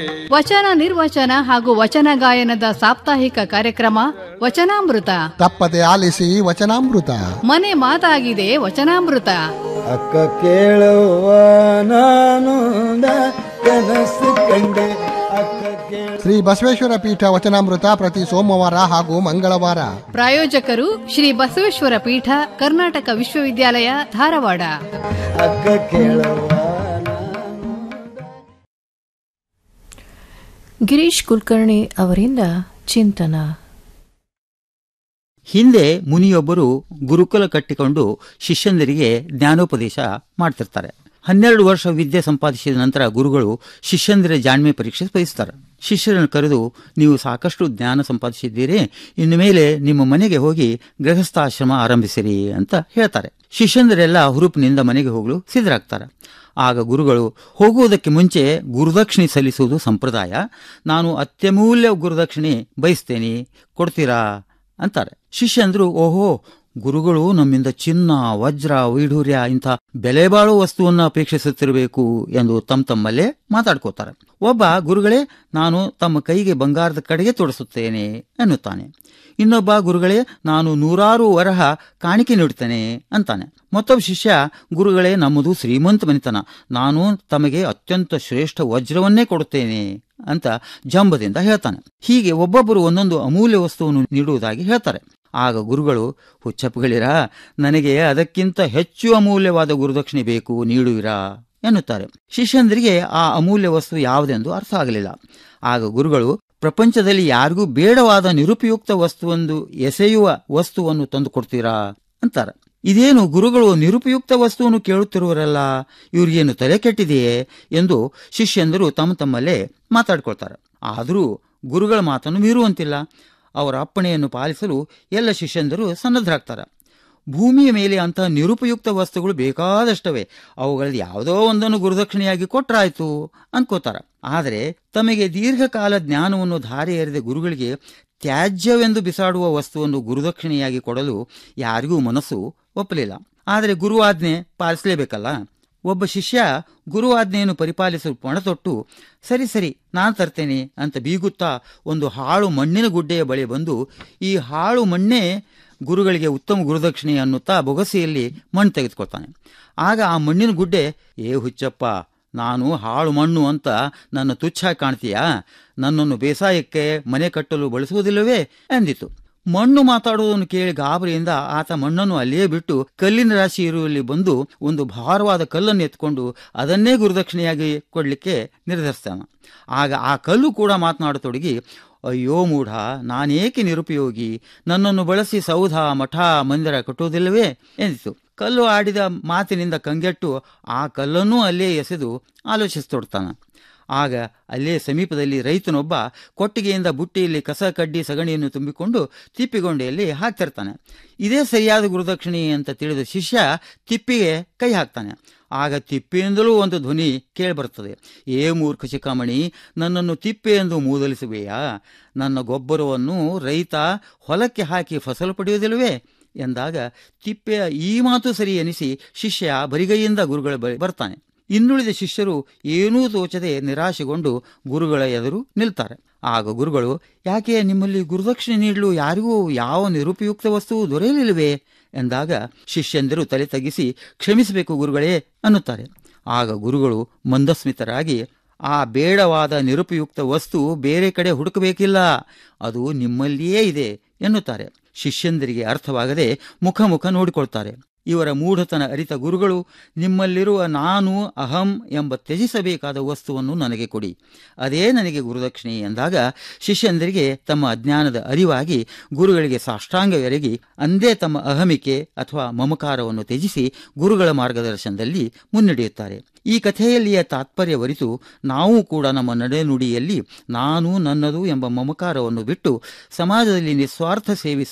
ವಚನ ನಿರ್ವಚನ ಹಾಗೂ ವಚನ ಗಾಯನದ ಸಾಪ್ತಾಹಿಕ ಕಾರ್ಯಕ್ರಮ ವಚನಾಮೃತ ತಪ್ಪದೆ ಆಲಿಸಿ ವಚನಾಮೃತ ಮನೆ ಮಾತಾಗಿದೆ ವಚನಾಮೃತ ಅಕ್ಕ ಕೇಳುವ ನಾನು ಕನಸು ಕಂಡೆ ಅಕ್ಕ ಕೇಳ ಶ್ರೀ ಬಸವೇಶ್ವರ ಪೀಠ ವಚನಾಮೃತ ಪ್ರತಿ ಸೋಮವಾರ ಹಾಗೂ ಮಂಗಳವಾರ ಪ್ರಾಯೋಜಕರು ಶ್ರೀ ಬಸವೇಶ್ವರ ಪೀಠ ಕರ್ನಾಟಕ ವಿಶ್ವವಿದ್ಯಾಲಯ ಧಾರವಾಡ ಅಕ್ಕ ಕೇಳುವ ಗಿರೀಶ್ ಕುಲಕರ್ಣಿ ಅವರಿಂದ ಚಿಂತನ ಹಿಂದೆ ಮುನಿಯೊಬ್ಬರು ಗುರುಕುಲ ಕಟ್ಟಿಕೊಂಡು ಶಿಷ್ಯಂದರಿಗೆ ಜ್ಞಾನೋಪದೇಶ ಮಾಡ್ತಿರ್ತಾರೆ ಹನ್ನೆರಡು ವರ್ಷ ವಿದ್ಯೆ ಸಂಪಾದಿಸಿದ ನಂತರ ಗುರುಗಳು ಶಿಷ್ಯಂದಿರ ಜಾಣ್ಮೆ ಪರೀಕ್ಷೆ ಬಯಸ್ತಾರೆ ಶಿಷ್ಯರನ್ನು ಕರೆದು ನೀವು ಸಾಕಷ್ಟು ಜ್ಞಾನ ಸಂಪಾದಿಸಿದ್ದೀರಿ ಇನ್ನು ಮೇಲೆ ನಿಮ್ಮ ಮನೆಗೆ ಹೋಗಿ ಗೃಹಸ್ಥಾಶ್ರಮ ಆರಂಭಿಸಿರಿ ಅಂತ ಹೇಳ್ತಾರೆ ಶಿಷ್ಯಂದರೆಲ್ಲ ಹುರುಪಿನಿಂದ ಮನೆಗೆ ಹೋಗಲು ಸಿದ್ಧರಾಗ್ತಾರೆ ಆಗ ಗುರುಗಳು ಹೋಗುವುದಕ್ಕೆ ಮುಂಚೆ ಗುರುದಕ್ಷಿಣೆ ಸಲ್ಲಿಸುವುದು ಸಂಪ್ರದಾಯ ನಾನು ಅತ್ಯಮೂಲ್ಯ ಗುರುದಕ್ಷಿಣೆ ಬಯಸ್ತೇನೆ ಕೊಡ್ತೀರಾ ಅಂತಾರೆ ಶಿಷ್ಯಂದ್ರು ಓಹೋ ಗುರುಗಳು ನಮ್ಮಿಂದ ಚಿನ್ನ ವಜ್ರ ವೈಢೂರ್ಯ ಇಂಥ ಬೆಲೆ ಬಾಳುವ ವಸ್ತುವನ್ನ ಅಪೇಕ್ಷಿಸುತ್ತಿರಬೇಕು ಎಂದು ತಮ್ಮ ತಮ್ಮಲ್ಲೇ ಮಾತಾಡ್ಕೋತಾರೆ ಒಬ್ಬ ಗುರುಗಳೇ ನಾನು ತಮ್ಮ ಕೈಗೆ ಬಂಗಾರದ ಕಡೆಗೆ ತೋರಿಸುತ್ತೇನೆ ಎನ್ನುತ್ತಾನೆ ಇನ್ನೊಬ್ಬ ಗುರುಗಳೇ ನಾನು ನೂರಾರು ವರಹ ಕಾಣಿಕೆ ನೀಡುತ್ತೇನೆ ಅಂತಾನೆ ಮತ್ತೊಬ್ಬ ಶಿಷ್ಯ ಗುರುಗಳೇ ನಮ್ಮದು ಶ್ರೀಮಂತ ಮನಿತನ ನಾನು ತಮಗೆ ಅತ್ಯಂತ ಶ್ರೇಷ್ಠ ವಜ್ರವನ್ನೇ ಕೊಡುತ್ತೇನೆ ಅಂತ ಜಂಬದಿಂದ ಹೇಳ್ತಾನೆ ಹೀಗೆ ಒಬ್ಬೊಬ್ಬರು ಒಂದೊಂದು ಅಮೂಲ್ಯ ವಸ್ತುವನ್ನು ನೀಡುವುದಾಗಿ ಹೇಳ್ತಾರೆ ಆಗ ಗುರುಗಳು ಹುಚ್ಚಪ್ಪಗಳಿರ ನನಗೆ ಅದಕ್ಕಿಂತ ಹೆಚ್ಚು ಅಮೂಲ್ಯವಾದ ಗುರುದಕ್ಷಿಣೆ ಬೇಕು ನೀಡುವಿರಾ ಎನ್ನುತ್ತಾರೆ ಶಿಷ್ಯಂದರಿಗೆ ಆ ಅಮೂಲ್ಯ ವಸ್ತು ಯಾವುದೆಂದು ಅರ್ಥ ಆಗಲಿಲ್ಲ ಆಗ ಗುರುಗಳು ಪ್ರಪಂಚದಲ್ಲಿ ಯಾರಿಗೂ ಬೇಡವಾದ ನಿರುಪಯುಕ್ತ ವಸ್ತುವೊಂದು ಎಸೆಯುವ ವಸ್ತುವನ್ನು ತಂದು ಕೊಡ್ತೀರಾ ಅಂತಾರೆ ಇದೇನು ಗುರುಗಳು ನಿರುಪಯುಕ್ತ ವಸ್ತುವನ್ನು ಕೇಳುತ್ತಿರುವರಲ್ಲ ಇವ್ರಿಗೇನು ತಲೆ ಕೆಟ್ಟಿದೆಯೇ ಎಂದು ಶಿಷ್ಯಂದರು ತಮ್ಮ ತಮ್ಮಲ್ಲೇ ಮಾತಾಡ್ಕೊಳ್ತಾರೆ ಆದರೂ ಗುರುಗಳ ಮಾತನ್ನು ಮೀರುವಂತಿಲ್ಲ ಅವರ ಅಪ್ಪಣೆಯನ್ನು ಪಾಲಿಸಲು ಎಲ್ಲ ಶಿಷ್ಯಂದರು ಸನ್ನದ್ಧರಾಗ್ತಾರೆ ಭೂಮಿಯ ಮೇಲೆ ಅಂತಹ ನಿರುಪಯುಕ್ತ ವಸ್ತುಗಳು ಬೇಕಾದಷ್ಟವೆ ಅವುಗಳಲ್ಲಿ ಯಾವುದೋ ಒಂದನ್ನು ಗುರುದಕ್ಷಿಣೆಯಾಗಿ ಕೊಟ್ರಾಯ್ತು ಅನ್ಕೋತಾರ ಆದರೆ ತಮಗೆ ದೀರ್ಘಕಾಲ ಜ್ಞಾನವನ್ನು ಧಾರೆ ಎರೆದ ಗುರುಗಳಿಗೆ ತ್ಯಾಜ್ಯವೆಂದು ಬಿಸಾಡುವ ವಸ್ತುವನ್ನು ಗುರುದಕ್ಷಿಣೆಯಾಗಿ ಕೊಡಲು ಯಾರಿಗೂ ಮನಸ್ಸು ಒಪ್ಪಲಿಲ್ಲ ಆದರೆ ಗುರುವಾಜ್ಞೆ ಪಾಲಿಸಲೇಬೇಕಲ್ಲ ಒಬ್ಬ ಶಿಷ್ಯ ಗುರುವಾಜ್ಞೆಯನ್ನು ಪರಿಪಾಲಿಸಲು ಪಣತೊಟ್ಟು ಸರಿ ಸರಿ ನಾನು ತರ್ತೇನೆ ಅಂತ ಬೀಗುತ್ತಾ ಒಂದು ಹಾಳು ಮಣ್ಣಿನ ಗುಡ್ಡೆಯ ಬಳಿ ಬಂದು ಈ ಹಾಳು ಮಣ್ಣೇ ಗುರುಗಳಿಗೆ ಉತ್ತಮ ಗುರುದಕ್ಷಿಣೆ ಅನ್ನುತ್ತಾ ಬೊಗಸೆಯಲ್ಲಿ ಮಣ್ಣು ತೆಗೆದುಕೊಳ್ತಾನೆ ಆಗ ಆ ಮಣ್ಣಿನ ಗುಡ್ಡೆ ಏ ಹುಚ್ಚಪ್ಪ ನಾನು ಹಾಳು ಮಣ್ಣು ಅಂತ ನನ್ನ ತುಚ್ಛ ಕಾಣ್ತೀಯಾ ನನ್ನನ್ನು ಬೇಸಾಯಕ್ಕೆ ಮನೆ ಕಟ್ಟಲು ಬಳಸುವುದಿಲ್ಲವೇ ಎಂದಿತು ಮಣ್ಣು ಮಾತಾಡುವುದನ್ನು ಕೇಳಿ ಗಾಬರಿಯಿಂದ ಆತ ಮಣ್ಣನ್ನು ಅಲ್ಲಿಯೇ ಬಿಟ್ಟು ಕಲ್ಲಿನ ರಾಶಿ ಇರುವಲ್ಲಿ ಬಂದು ಒಂದು ಭಾರವಾದ ಕಲ್ಲನ್ನು ಎತ್ಕೊಂಡು ಅದನ್ನೇ ಗುರುದಕ್ಷಿಣೆಯಾಗಿ ಕೊಡಲಿಕ್ಕೆ ನಿರ್ಧರಿಸ್ತಾನೆ ಆಗ ಆ ಕಲ್ಲು ಕೂಡ ಮಾತನಾಡತೊಡಗಿ ಅಯ್ಯೋ ಮೂಢ ನಾನೇಕೆ ನಿರುಪಯೋಗಿ ನನ್ನನ್ನು ಬಳಸಿ ಸೌಧ ಮಠ ಮಂದಿರ ಕಟ್ಟುವುದಿಲ್ಲವೇ ಎಂದಿತು ಕಲ್ಲು ಆಡಿದ ಮಾತಿನಿಂದ ಕಂಗೆಟ್ಟು ಆ ಕಲ್ಲನ್ನೂ ಅಲ್ಲೇ ಎಸೆದು ಆಲೋಚಿಸತೊಡ್ತಾನೆ ಆಗ ಅಲ್ಲೇ ಸಮೀಪದಲ್ಲಿ ರೈತನೊಬ್ಬ ಕೊಟ್ಟಿಗೆಯಿಂದ ಬುಟ್ಟಿಯಲ್ಲಿ ಕಸ ಕಡ್ಡಿ ಸಗಣಿಯನ್ನು ತುಂಬಿಕೊಂಡು ತಿಪ್ಪಿಗೊಂಡೆಯಲ್ಲಿ ಹಾಕ್ತಿರ್ತಾನೆ ಇದೇ ಸರಿಯಾದ ಗುರುದಕ್ಷಿಣೆ ಅಂತ ತಿಳಿದ ಶಿಷ್ಯ ತಿಪ್ಪಿಗೆ ಕೈ ಹಾಕ್ತಾನೆ ಆಗ ತಿಪ್ಪೆಯಿಂದಲೂ ಒಂದು ಧ್ವನಿ ಕೇಳಿಬರುತ್ತದೆ ಏ ಮೂರ್ಖ ಚಿಕ್ಕಮಣಿ ನನ್ನನ್ನು ತಿಪ್ಪೆ ಎಂದು ಮೂದಲಿಸುವೆಯಾ ನನ್ನ ಗೊಬ್ಬರವನ್ನು ರೈತ ಹೊಲಕ್ಕೆ ಹಾಕಿ ಫಸಲು ಪಡೆಯುವುದಿಲ್ಲವೇ ಎಂದಾಗ ತಿಪ್ಪೆಯ ಈ ಮಾತು ಸರಿ ಎನಿಸಿ ಶಿಷ್ಯ ಬರಿಗೈಯಿಂದ ಗುರುಗಳ ಬಳಿ ಬರ್ತಾನೆ ಇನ್ನುಳಿದ ಶಿಷ್ಯರು ಏನೂ ತೋಚದೆ ನಿರಾಶೆಗೊಂಡು ಗುರುಗಳ ಎದುರು ನಿಲ್ತಾರೆ ಆಗ ಗುರುಗಳು ಯಾಕೆ ನಿಮ್ಮಲ್ಲಿ ಗುರುದಕ್ಷಿಣೆ ನೀಡಲು ಯಾರಿಗೂ ಯಾವ ನಿರುಪಯುಕ್ತ ವಸ್ತುವು ದೊರೆಯಲಿಲ್ಲವೇ ಎಂದಾಗ ಶಿಷ್ಯಂದರು ತಲೆ ತಗ್ಗಿಸಿ ಕ್ಷಮಿಸಬೇಕು ಗುರುಗಳೇ ಅನ್ನುತ್ತಾರೆ ಆಗ ಗುರುಗಳು ಮಂದಸ್ಮಿತರಾಗಿ ಆ ಬೇಡವಾದ ನಿರುಪಯುಕ್ತ ವಸ್ತು ಬೇರೆ ಕಡೆ ಹುಡುಕಬೇಕಿಲ್ಲ ಅದು ನಿಮ್ಮಲ್ಲಿಯೇ ಇದೆ ಎನ್ನುತ್ತಾರೆ ಶಿಷ್ಯಂದರಿಗೆ ಅರ್ಥವಾಗದೆ ಮುಖ ಮುಖ ನೋಡಿಕೊಳ್ತಾರೆ ಇವರ ಮೂಢತನ ಅರಿತ ಗುರುಗಳು ನಿಮ್ಮಲ್ಲಿರುವ ನಾನು ಅಹಂ ಎಂಬ ತ್ಯಜಿಸಬೇಕಾದ ವಸ್ತುವನ್ನು ನನಗೆ ಕೊಡಿ ಅದೇ ನನಗೆ ಗುರುದಕ್ಷಿಣೆ ಎಂದಾಗ ಶಿಷ್ಯಂದರಿಗೆ ತಮ್ಮ ಅಜ್ಞಾನದ ಅರಿವಾಗಿ ಗುರುಗಳಿಗೆ ಸಾಷ್ಟಾಂಗವೆರಗಿ ಅಂದೇ ತಮ್ಮ ಅಹಮಿಕೆ ಅಥವಾ ಮಮಕಾರವನ್ನು ತ್ಯಜಿಸಿ ಗುರುಗಳ ಮಾರ್ಗದರ್ಶನದಲ್ಲಿ ಮುನ್ನಡೆಯುತ್ತಾರೆ ಈ ಕಥೆಯಲ್ಲಿಯ ತಾತ್ಪರ್ಯವರಿತು ನಾವು ಕೂಡ ನಮ್ಮ ನಡೆನುಡಿಯಲ್ಲಿ ನಾನು ನನ್ನದು ಎಂಬ ಮಮಕಾರವನ್ನು ಬಿಟ್ಟು ಸಮಾಜದಲ್ಲಿ ನಿಸ್ವಾರ್ಥ ಸೇವೆ